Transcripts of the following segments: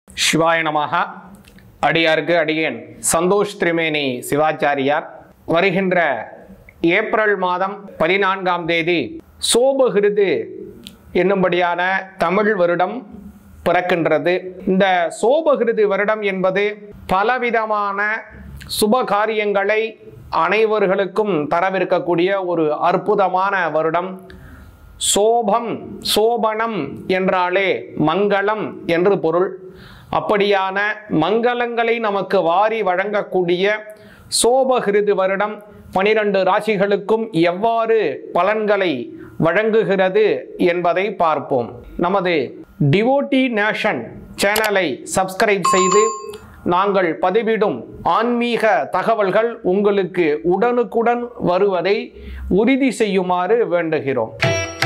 சிவாய நமஹ அடியாருக்கு அடியேன் சந்தோஷ் திரிமேனி சிவாச்சாரியார் வருகின்ற ஏப்ரல் மாதம் பதினான்காம் தேதி சோபகிருது என்னும்படியான தமிழ் வருடம் பிறக்கின்றது இந்த சோபகிருது வருடம் என்பது பலவிதமான சுப காரியங்களை அனைவர்களுக்கும் தரவிருக்கக்கூடிய ஒரு அற்புதமான வருடம் சோபம் சோபனம் என்றாலே மங்களம் என்று பொருள் அப்படியான மங்களங்களை நமக்கு வாரி வழங்கக்கூடிய சோபகிருது வருடம் பனிரெண்டு ராசிகளுக்கும் எவ்வாறு பலன்களை வழங்குகிறது என்பதை பார்ப்போம் நமது டிவோட்டி நேஷன் சேனலை சப்ஸ்கிரைப் செய்து நாங்கள் பதிவிடும் ஆன்மீக தகவல்கள் உங்களுக்கு உடனுக்குடன் வருவதை உறுதி செய்யுமாறு வேண்டுகிறோம்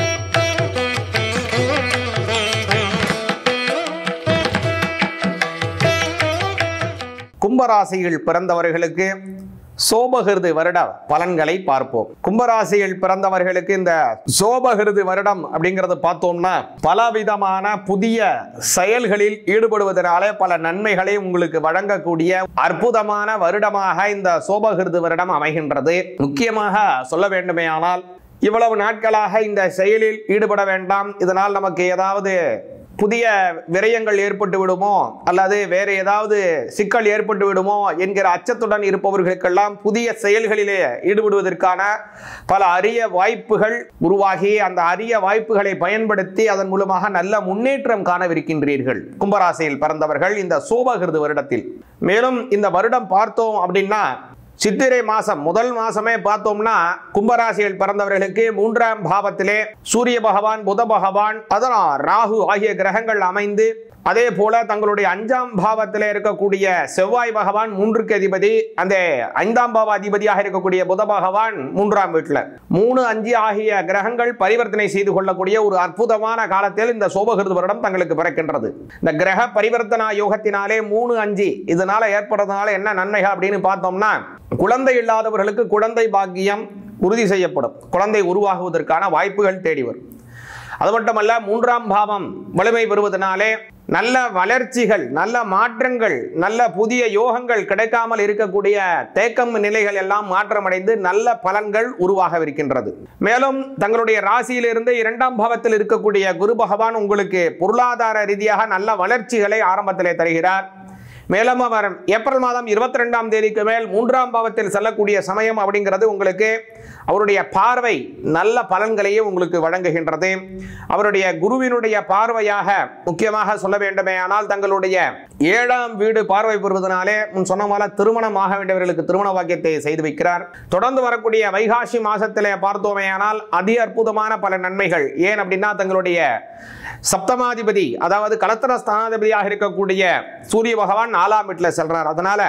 கும்பராசியில் பிறந்தவர்களுக்கு சோபகிருது வருட பலன்களை பார்ப்போம் கும்பராசியில் பிறந்தவர்களுக்கு இந்த சோபகிருது வருடம் அப்படிங்கறத பார்த்தோம்னா பலவிதமான புதிய செயல்களில் ஈடுபடுவதனாலே பல நன்மைகளை உங்களுக்கு வழங்கக்கூடிய அற்புதமான வருடமாக இந்த சோபகிருது வருடம் அமைகின்றது முக்கியமாக சொல்ல வேண்டுமேயானால் இவ்வளவு நாட்களாக இந்த செயலில் ஈடுபட வேண்டாம் இதனால் நமக்கு ஏதாவது புதிய விரயங்கள் ஏற்பட்டு விடுமோ அல்லது வேறு ஏதாவது சிக்கல் ஏற்பட்டு விடுமோ என்கிற அச்சத்துடன் இருப்பவர்களுக்கெல்லாம் புதிய செயல்களிலே ஈடுபடுவதற்கான பல அரிய வாய்ப்புகள் உருவாகி அந்த அரிய வாய்ப்புகளை பயன்படுத்தி அதன் மூலமாக நல்ல முன்னேற்றம் காணவிருக்கின்றீர்கள் கும்பராசியில் பிறந்தவர்கள் இந்த சோபகிருது வருடத்தில் மேலும் இந்த வருடம் பார்த்தோம் அப்படின்னா சித்திரை மாசம் முதல் மாசமே பார்த்தோம்னா கும்பராசியில் பிறந்தவர்களுக்கு மூன்றாம் பாவத்திலே சூரிய பகவான் புத பகவான் அதனால் ராகு ஆகிய கிரகங்கள் அமைந்து அதே போல தங்களுடைய அஞ்சாம் பாவத்திலே இருக்கக்கூடிய செவ்வாய் பகவான் மூன்றுக்கு அதிபதி அந்த ஐந்தாம் பாவ அதிபதியாக இருக்கக்கூடிய புத பகவான் மூன்றாம் வீட்டில் மூணு அஞ்சு ஆகிய கிரகங்கள் பரிவர்த்தனை செய்து கொள்ளக்கூடிய ஒரு அற்புதமான காலத்தில் இந்த சோபகிருது வருடம் தங்களுக்கு பிறக்கின்றது இந்த கிரக பரிவர்த்தனா யோகத்தினாலே மூணு அஞ்சு இதனால ஏற்படுறதுனால என்ன நன்மைகள் அப்படின்னு பார்த்தோம்னா குழந்தை இல்லாதவர்களுக்கு குழந்தை பாக்கியம் உறுதி செய்யப்படும் குழந்தை உருவாகுவதற்கான வாய்ப்புகள் தேடி வரும் அது மட்டுமல்ல மூன்றாம் பாவம் வலிமை பெறுவதனாலே நல்ல வளர்ச்சிகள் நல்ல மாற்றங்கள் நல்ல புதிய யோகங்கள் கிடைக்காமல் இருக்கக்கூடிய தேக்கம் நிலைகள் எல்லாம் மாற்றமடைந்து நல்ல பலன்கள் உருவாகவிருக்கின்றது மேலும் தங்களுடைய ராசியிலிருந்து இரண்டாம் பாவத்தில் இருக்கக்கூடிய குரு பகவான் உங்களுக்கு பொருளாதார ரீதியாக நல்ல வளர்ச்சிகளை ஆரம்பத்திலே தருகிறார் மேலும் அவர் ஏப்ரல் மாதம் இருபத்தி ரெண்டாம் தேதிக்கு மேல் மூன்றாம் பாவத்தில் செல்லக்கூடிய சமயம் அப்படிங்கிறது உங்களுக்கு அவருடைய பார்வை நல்ல பலன்களையே உங்களுக்கு வழங்குகின்றது அவருடைய குருவினுடைய பார்வையாக முக்கியமாக சொல்ல வேண்டுமேயானால் தங்களுடைய ஏழாம் வீடு பார்வை பெறுவதனாலே முன் சொன்ன போல திருமணம் ஆக வேண்டியவர்களுக்கு திருமண வாக்கியத்தை செய்து வைக்கிறார் தொடர்ந்து வரக்கூடிய வைகாசி மாசத்திலே பார்த்தோமேயானால் அதி அற்புதமான பல நன்மைகள் ஏன் அப்படின்னா தங்களுடைய சப்தமாதிபதி அதாவது கலத்தர ஸ்தானாதிபதியாக இருக்கக்கூடிய சூரிய பகவான் நாலாம் வீட்டில் செல்றார் அதனால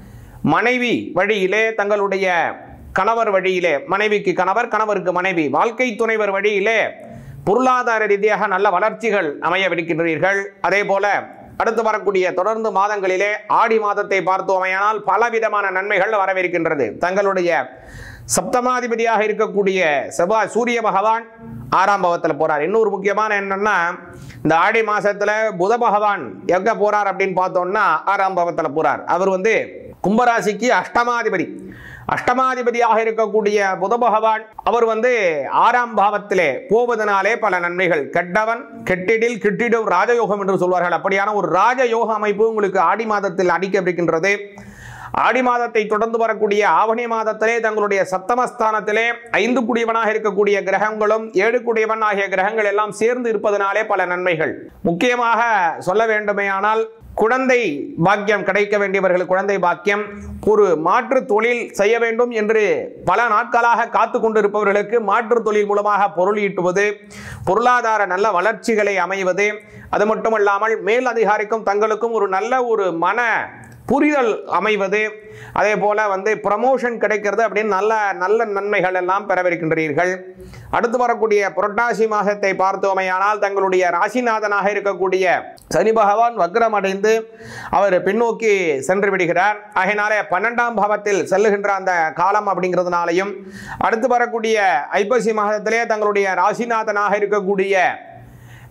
மனைவி வழியிலே தங்களுடைய கணவர் வழியிலே மனைவிக்கு கணவர் கணவருக்கு மனைவி வாழ்க்கை துணைவர் வழியிலே பொருளாதார ரீதியாக நல்ல வளர்ச்சிகள் அமையவிருக்கின்றீர்கள் அதே போல அடுத்து வரக்கூடிய தொடர்ந்து மாதங்களிலே ஆடி மாதத்தை பார்த்தோமையானால் பலவிதமான நன்மைகள் வரவிருக்கின்றது தங்களுடைய சப்தமாதிபதியாக இருக்கக்கூடிய செவ்வாய் சூரிய பகவான் ஆறாம் பாவத்தில் போறார் இன்னொரு முக்கியமான என்னன்னா இந்த ஆடி மாசத்துல புத பகவான் எங்க போறார் அப்படின்னு பார்த்தோம்னா ஆறாம் பாவத்தில் போறார் அவர் வந்து கும்பராசிக்கு அஷ்டமாதிபதி அஷ்டமாதிபதியாக இருக்கக்கூடிய புத பகவான் அவர் வந்து ஆறாம் பாவத்திலே போவதனாலே பல நன்மைகள் கெட்டவன் கெட்டிடில் கிட்டிடும் ராஜயோகம் என்று சொல்வார்கள் அப்படியான ஒரு ராஜயோக அமைப்பு உங்களுக்கு ஆடி மாதத்தில் அடிக்கவிருக்கின்றது ஆடி மாதத்தை தொடர்ந்து வரக்கூடிய ஆவணி மாதத்திலே தங்களுடைய சப்தமஸ்தானத்திலே ஐந்து குடியவனாக இருக்கக்கூடிய கிரகங்களும் ஏழு குடியவன் ஆகிய கிரகங்கள் எல்லாம் சேர்ந்து இருப்பதனாலே பல நன்மைகள் முக்கியமாக சொல்ல வேண்டுமேயானால் குழந்தை பாக்கியம் கிடைக்க வேண்டியவர்கள் குழந்தை பாக்கியம் ஒரு மாற்று தொழில் செய்ய வேண்டும் என்று பல நாட்களாக காத்து கொண்டிருப்பவர்களுக்கு மாற்று தொழில் மூலமாக பொருள் ஈட்டுவது பொருளாதார நல்ல வளர்ச்சிகளை அமைவது அது மட்டுமல்லாமல் மேல் அதிகாரிக்கும் தங்களுக்கும் ஒரு நல்ல ஒரு மன புரிதல் அமைவது அதே போல வந்து ப்ரமோஷன் கிடைக்கிறது அப்படின்னு நல்ல நல்ல நன்மைகள் எல்லாம் பெறவிருக்கின்றீர்கள் அடுத்து வரக்கூடிய புரட்டாசி மாதத்தை பார்த்தோமையானால் தங்களுடைய ராசிநாதனாக இருக்கக்கூடிய சனி பகவான் வக்ரம் அடைந்து அவர் பின்னோக்கி சென்று விடுகிறார் ஆகையினாலே பன்னெண்டாம் பாவத்தில் செல்லுகின்ற அந்த காலம் அப்படிங்கிறதுனாலையும் அடுத்து வரக்கூடிய ஐப்பசி மாதத்திலே தங்களுடைய ராசிநாதனாக இருக்கக்கூடிய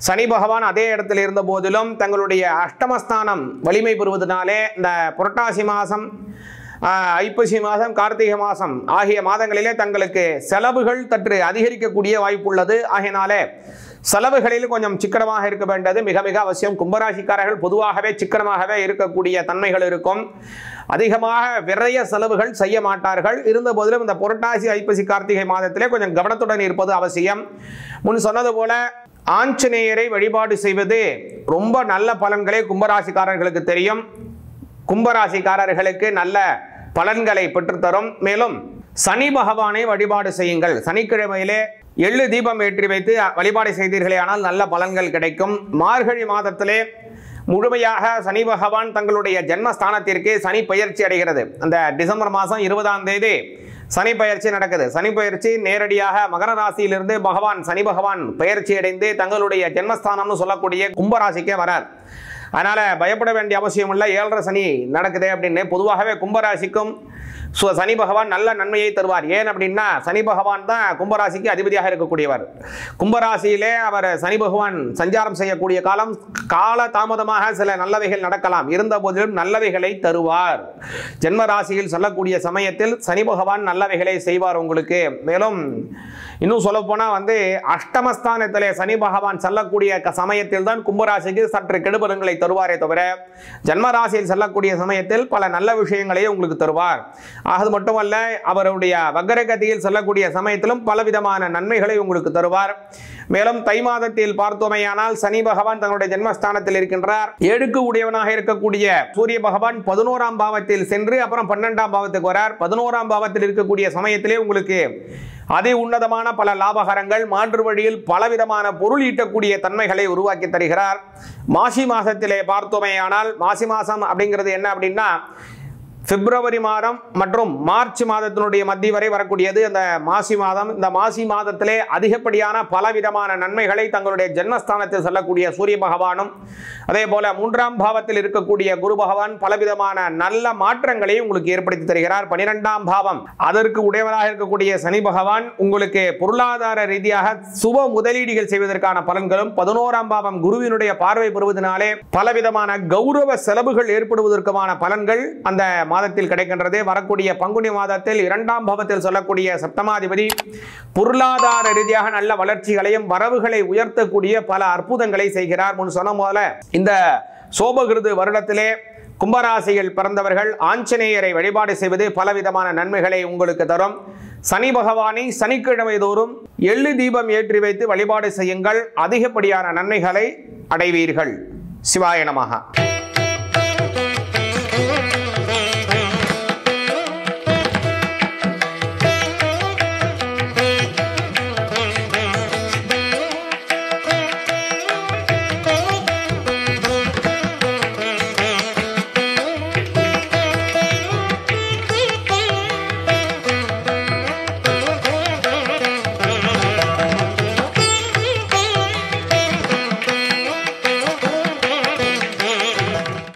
சனி பகவான் அதே இடத்தில் இருந்த போதிலும் தங்களுடைய அஷ்டமஸ்தானம் வலிமை பெறுவதனாலே இந்த புரட்டாசி மாதம் ஆஹ், ஐப்பசி மாதம் கார்த்திகை மாதம் ஆகிய மாதங்களிலே தங்களுக்கு செலவுகள் சற்று அதிகரிக்கக்கூடிய வாய்ப்புள்ளது ஆகையினாலே செலவுகளில் கொஞ்சம் சிக்கனமாக இருக்க வேண்டியது மிக மிக அவசியம் கும்பராசிக்காரர்கள் பொதுவாகவே சிக்கனமாகவே இருக்கக்கூடிய தன்மைகள் இருக்கும் அதிகமாக விரைய செலவுகள் செய்ய மாட்டார்கள் இருந்த போதிலும் இந்த புரட்டாசி ஐப்பசி கார்த்திகை மாதத்திலே கொஞ்சம் கவனத்துடன் இருப்பது அவசியம் முன் சொன்னது போல ஆஞ்சநேயரை வழிபாடு செய்வது ரொம்ப நல்ல பலன்களை கும்பராசிக்காரர்களுக்கு தெரியும் கும்பராசிக்காரர்களுக்கு நல்ல பலன்களை பெற்றுத்தரும் மேலும் சனி பகவானை வழிபாடு செய்யுங்கள் சனிக்கிழமையிலே எள்ளு தீபம் ஏற்றி வைத்து வழிபாடு செய்தீர்களே ஆனால் நல்ல பலன்கள் கிடைக்கும் மார்கழி மாதத்திலே முழுமையாக சனி பகவான் தங்களுடைய ஜென்மஸ்தானத்திற்கு சனி பயிற்சி அடைகிறது அந்த டிசம்பர் மாதம் இருபதாம் தேதி சனி பயிற்சி நடக்குது சனி பயிற்சி நேரடியாக மகர ராசியிலிருந்து பகவான் சனி பகவான் பயிற்சி அடைந்து தங்களுடைய ஜென்மஸ்தானம்னு சொல்லக்கூடிய கும்பராசிக்கே வரார் அதனால பயப்பட வேண்டிய அவசியம் இல்லை ஏழரை சனி நடக்குது அப்படின்னு பொதுவாகவே கும்பராசிக்கும் சு- சனி பகவான் நல்ல நன்மையை தருவார் ஏன் அப்படின்னா சனி பகவான் தான் கும்பராசிக்கு அதிபதியாக இருக்கக்கூடியவர் கும்பராசியிலே அவர் சனி பகவான் சஞ்சாரம் செய்யக்கூடிய காலம் கால தாமதமாக சில நல்லவைகள் நடக்கலாம் இருந்த போதிலும் நல்லவைகளை தருவார் ஜென்ம ராசியில் சொல்லக்கூடிய சமயத்தில் சனி பகவான் நல்லவைகளை செய்வார் உங்களுக்கு மேலும் இன்னும் சொல்ல வந்து அஷ்டமஸ்தானத்திலே சனி பகவான் செல்லக்கூடிய க- சமயத்தில் தான் கும்பராசிக்கு சற்று கெடுபலன்களை தருவாரே தவிர ஜன்ம ராசியில் செல்லக்கூடிய சமயத்தில் பல நல்ல விஷயங்களை உங்களுக்கு தருவார் அது மட்டுமல்ல அவருடைய வக்கரகதியில் செல்லக்கூடிய சமயத்திலும் பலவிதமான நன்மைகளை உங்களுக்கு தருவார் மேலும் தை மாதத்தில் பார்த்தோமேயானால் சனி பகவான் தங்களுடைய ஜென்மஸ்தானத்தில் இருக்கின்றார் ஏழுக்கு உடையவனாக இருக்கக்கூடிய சூரிய பகவான் பதினோராம் பாவத்தில் சென்று அப்புறம் பன்னெண்டாம் பாவத்துக்கு வரார் பதினோராம் பாவத்தில் இருக்கக்கூடிய சமயத்திலே உங்களுக்கு அதி உன்னதமான பல லாபகரங்கள் மாற்று வழியில் பலவிதமான பொருள் ஈட்டக்கூடிய தன்மைகளை உருவாக்கி தருகிறார் மாசி மாசத்திலே பார்த்தோமேயானால் மாசி மாசம் அப்படிங்கிறது என்ன அப்படின்னா பிப்ரவரி மாதம் மற்றும் மார்ச் மாதத்தினுடைய மத்தி வரை வரக்கூடியது அந்த மாசி மாதம் இந்த மாசி மாதத்திலே அதிகப்படியான பலவிதமான நன்மைகளை தங்களுடைய ஜென்மஸ்தானத்தில் செல்லக்கூடிய சூரிய பகவானும் அதே போல மூன்றாம் பாவத்தில் இருக்கக்கூடிய குரு பகவான் பலவிதமான நல்ல மாற்றங்களை உங்களுக்கு ஏற்படுத்தி தருகிறார் பனிரெண்டாம் பாவம் அதற்கு உடையவராக இருக்கக்கூடிய சனி பகவான் உங்களுக்கு பொருளாதார ரீதியாக சுப முதலீடுகள் செய்வதற்கான பலன்களும் பதினோராம் பாவம் குருவினுடைய பார்வை பெறுவதனாலே பலவிதமான கௌரவ செலவுகள் ஏற்படுவதற்கான பலன்கள் அந்த மாதத்தில் கிடைக்கின்றது வரக்கூடிய பங்குனி மாதத்தில் இரண்டாம் பாவத்தில் சொல்லக்கூடிய சப்தமாதிபதி பொருளாதார ரீதியாக நல்ல வளர்ச்சிகளையும் வரவுகளை உயர்த்தக்கூடிய பல அற்புதங்களை செய்கிறார் முன் சொன்ன போல இந்த சோபகிருது வருடத்திலே கும்பராசியில் பிறந்தவர்கள் ஆஞ்சநேயரை வழிபாடு செய்வது பலவிதமான நன்மைகளை உங்களுக்கு தரும் சனி பகவானை சனிக்கிழமை தோறும் எள்ளு தீபம் ஏற்றி வைத்து வழிபாடு செய்யுங்கள் அதிகப்படியான நன்மைகளை அடைவீர்கள் சிவாய நமகா